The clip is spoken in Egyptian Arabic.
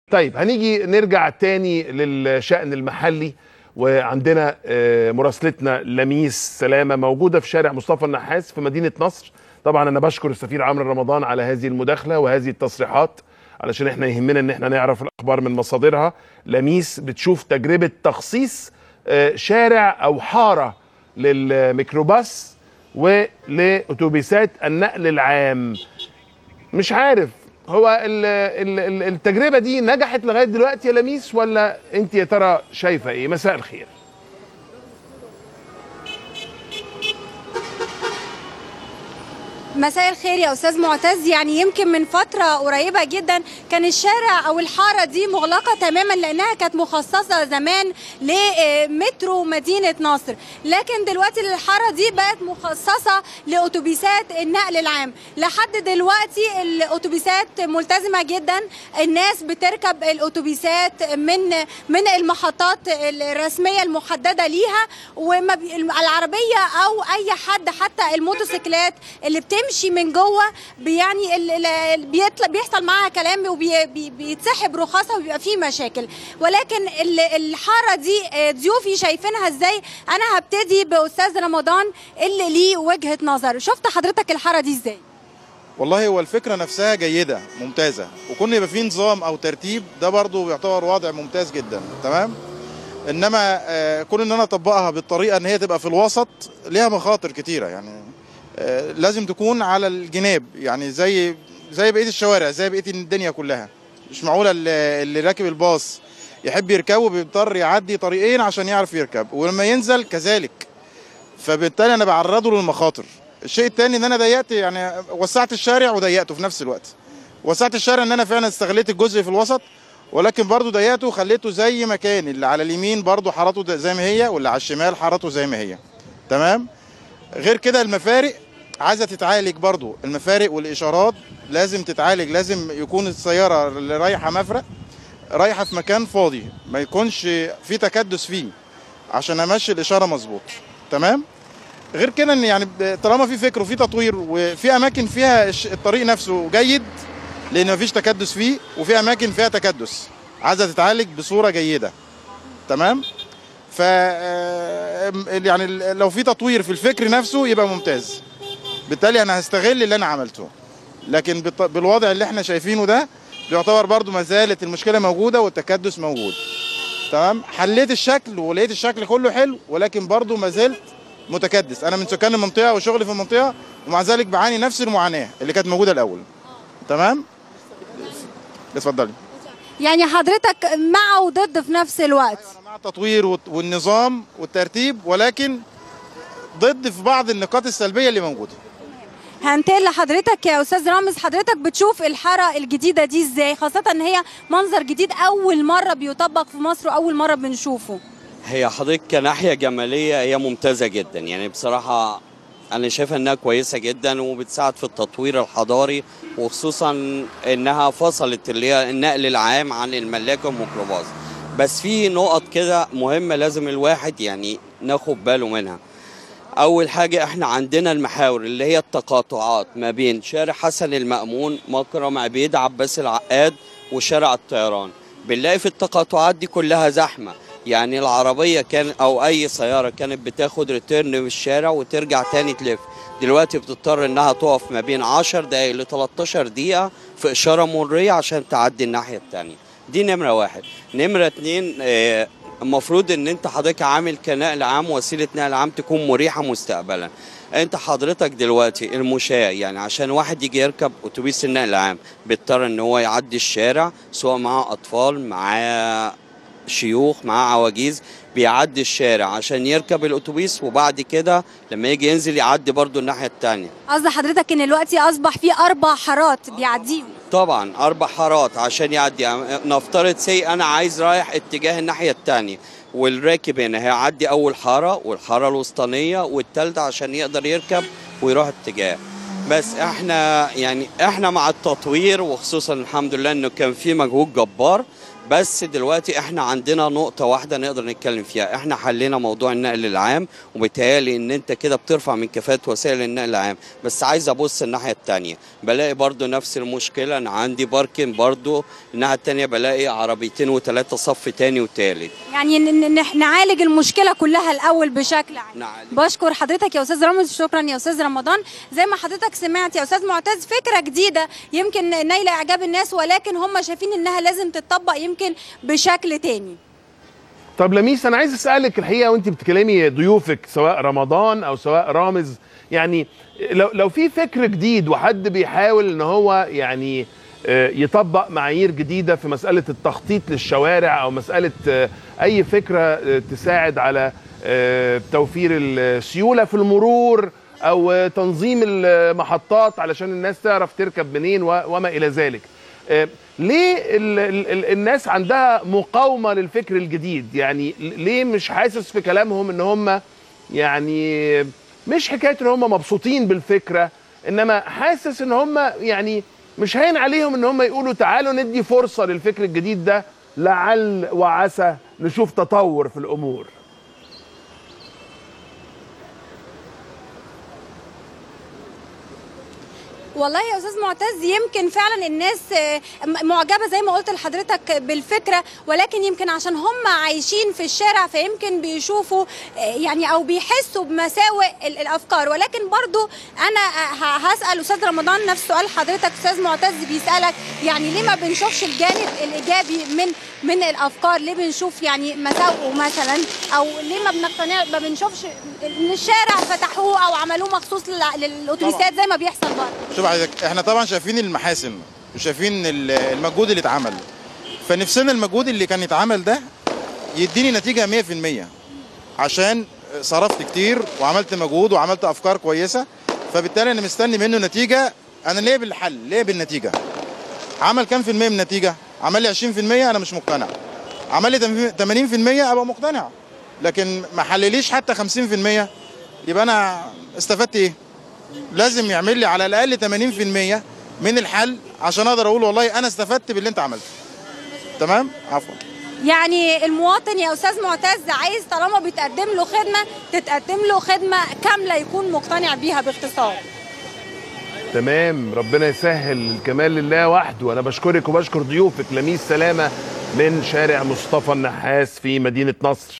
طيب هنيجي نرجع تاني للشأن المحلي وعندنا آه، مراسلتنا لميس سلامة موجودة في شارع مصطفى النحاس في مدينة نصر طبعا أنا بشكر السفير عمرو رمضان على هذه المداخلة وهذه التصريحات علشان احنا يهمنا ان احنا نعرف الأخبار من مصادرها لميس بتشوف تجربة تخصيص آه، شارع أو حارة للميكروباص ولأتوبيسات النقل العام مش عارف هو ال ال ال التجربه دي نجحت لغايه دلوقتي يا لميس ولا انت يا ترى شايفه ايه مساء الخير مساء الخير يا استاذ معتز يعني يمكن من فتره قريبه جدا كان الشارع او الحاره دي مغلقه تماما لانها كانت مخصصه زمان لمترو مدينه نصر لكن دلوقتي الحاره دي بقت مخصصه لاتوبيسات النقل العام لحد دلوقتي الاتوبيسات ملتزمه جدا الناس بتركب الاتوبيسات من من المحطات الرسميه المحدده ليها والعربيه او اي حد حتى الموتوسيكلات اللي بتمشي من جوه يعني ال- ال- بيطلع بيحصل معاها كلام وبيتسحب رخصها وبيبقى فيه مشاكل ولكن ال- الحاره دي آه، ضيوفي شايفينها ازاي انا هبتدي باستاذ رمضان اللي ليه وجهه نظر شفت حضرتك الحاره دي ازاي والله هو الفكره نفسها جيده ممتازه وكون يبقى فيه نظام او ترتيب ده برضو يعتبر وضع ممتاز جدا تمام انما آه، كون ان انا اطبقها بالطريقه ان هي تبقى في الوسط ليها مخاطر كتيره يعني آه، لازم تكون على الجناب يعني زي زي بقيه الشوارع زي بقيه الدنيا كلها مش معقوله اللي اللي راكب الباص يحب يركبه بيضطر يعدي طريقين عشان يعرف يركب ولما ينزل كذلك فبالتالي انا بعرضه للمخاطر الشيء الثاني ان انا ضيقت يعني وسعت الشارع وضيقته في نفس الوقت وسعت الشارع ان انا فعلا استغليت الجزء في الوسط ولكن برضو ضيقته وخليته زي ما كان اللي على اليمين برضو حارته ده زي ما هي واللي على الشمال حارته زي ما هي تمام غير كده المفارق عايزه تتعالج برضو المفارق والاشارات لازم تتعالج لازم يكون السياره اللي رايحه مفرق رايحه في مكان فاضي ما يكونش في تكدس فيه عشان امشي الاشاره مظبوط تمام غير كده ان يعني ب- طالما في فكر وفي تطوير وفي اماكن فيها الش- الطريق نفسه جيد لان مفيش تكدس فيه وفي اماكن فيها تكدس عايزه تتعالج بصوره جيده تمام ف آه، يعني ال- لو في تطوير في الفكر نفسه يبقى ممتاز بالتالي انا هستغل اللي انا عملته لكن بالط- بالوضع اللي احنا شايفينه ده بيعتبر برضو ما زالت المشكله موجوده والتكدس موجود تمام حليت الشكل ولقيت الشكل كله حلو ولكن برضو ما زلت متكدس انا من سكان المنطقه وشغلي في المنطقه ومع ذلك بعاني نفس المعاناه اللي كانت موجوده الاول تمام اتفضلي يعني حضرتك مع وضد في نفس الوقت انا مع التطوير والت- والنظام والترتيب ولكن ضد في بعض النقاط السلبيه اللي موجوده هنتقل لحضرتك يا استاذ رامز حضرتك بتشوف الحاره الجديده دي ازاي خاصه ان هي منظر جديد اول مره بيطبق في مصر واول مره بنشوفه هي حضرتك كناحية جمالية هي ممتازة جدا يعني بصراحة أنا شايفها إنها كويسة جدا وبتساعد في التطوير الحضاري وخصوصا إنها فصلت اللي هي النقل العام عن الملاك والميكروباص بس في نقط كده مهمة لازم الواحد يعني ناخد باله منها أول حاجة إحنا عندنا المحاور اللي هي التقاطعات ما بين شارع حسن المأمون مكرم عبيد عباس العقاد وشارع الطيران بنلاقي في التقاطعات دي كلها زحمة يعني العربية كان أو أي سيارة كانت بتاخد ريتيرن في الشارع وترجع تاني تلف دلوقتي بتضطر إنها تقف ما بين 10 دقايق ل 13 دقيقة في إشارة مرورية عشان تعدي الناحية التانية دي نمرة واحد نمرة اتنين آه، المفروض ان انت حضرتك عامل كنقل عام وسيله نقل عام تكون مريحه مستقبلا انت حضرتك دلوقتي المشاة يعني عشان واحد يجي يركب اتوبيس النقل العام بيضطر ان هو يعدي الشارع سواء معاه اطفال معاه شيوخ معاه عواجيز بيعدي الشارع عشان يركب الاتوبيس وبعد كده لما يجي ينزل يعدي برضو الناحيه التانية قصد حضرتك ان دلوقتي اصبح في اربع حارات بيعديهم طبعا اربع حارات عشان يعدي يعني نفترض سي انا عايز رايح اتجاه الناحيه الثانيه والراكب هنا هيعدي اول حاره والحاره الوسطانيه والثالثه عشان يقدر يركب ويروح اتجاه بس احنا يعني احنا مع التطوير وخصوصا الحمد لله انه كان في مجهود جبار بس دلوقتي احنا عندنا نقطة واحدة نقدر نتكلم فيها احنا حلينا موضوع النقل العام وبالتالي ان انت كده بترفع من كفاءة وسائل النقل العام بس عايز ابص الناحية التانية بلاقي برضو نفس المشكلة انا عندي باركن برضو الناحية التانية بلاقي عربيتين وثلاثة صف تاني وتالت يعني ن- ن- نح- نعالج المشكله كلها الاول بشكل عام نعالج. بشكر حضرتك يا استاذ رامز شكرا يا استاذ رمضان زي ما حضرتك سمعت يا استاذ معتز فكره جديده يمكن نايله اعجاب الناس ولكن هم شايفين انها لازم تتطبق يمكن بشكل تاني طب لميس انا عايز اسالك الحقيقه وانت بتكلمي ضيوفك سواء رمضان او سواء رامز يعني لو لو في فكر جديد وحد بيحاول ان هو يعني آه، يطبق معايير جديده في مساله التخطيط للشوارع او مساله آه، اي فكره آه، تساعد على آه، توفير السيوله في المرور او آه، تنظيم المحطات علشان الناس تعرف تركب منين و- وما الى ذلك آه، ليه ال ال ال الناس عندها مقاومة للفكر الجديد يعني ليه مش حاسس في كلامهم ان هم يعني مش حكاية ان هم مبسوطين بالفكرة انما حاسس ان هم يعني مش هين عليهم ان هم يقولوا تعالوا ندي فرصة للفكر الجديد ده لعل وعسى نشوف تطور في الامور والله يا استاذ معتز يمكن فعلا الناس آه، م- معجبه زي ما قلت لحضرتك بالفكره ولكن يمكن عشان هم عايشين في الشارع فيمكن بيشوفوا آه، يعني او بيحسوا بمساوئ ال- الافكار ولكن برضو انا آه، ه- هسال استاذ رمضان نفس سؤال حضرتك استاذ معتز بيسالك يعني ليه ما بنشوفش الجانب الايجابي من من الافكار ليه بنشوف يعني مساوئه مثلا او ليه ما بنقتنع ما بنشوفش ان الشارع فتحوه او عملوه مخصوص لل- للاتوبيسات زي ما بيحصل بره شوف حضرتك احنا طبعا شايفين المحاسن وشايفين ال- المجهود اللي اتعمل فنفسنا المجهود اللي كان يتعمل ده يديني نتيجه 100% عشان صرفت كتير وعملت مجهود وعملت افكار كويسه فبالتالي انا مستني منه نتيجه انا ليه بالحل ليه بالنتيجه عمل كام في المية من النتيجه عمل لي 20% انا مش مقتنع عمل لي 80% ابقى مقتنع لكن ما حلليش حتى 50% يبقى انا استفدت ايه لازم يعمل لي على الاقل 80% من الحل عشان اقدر اقول والله انا استفدت باللي انت عملته تمام عفوا يعني المواطن يا استاذ معتز عايز طالما بيتقدم له خدمه تتقدم له خدمه كامله يكون مقتنع بيها باختصار تمام ربنا يسهل الكمال لله وحده انا بشكرك وبشكر ضيوفك لميس سلامه من شارع مصطفى النحاس في مدينه نصر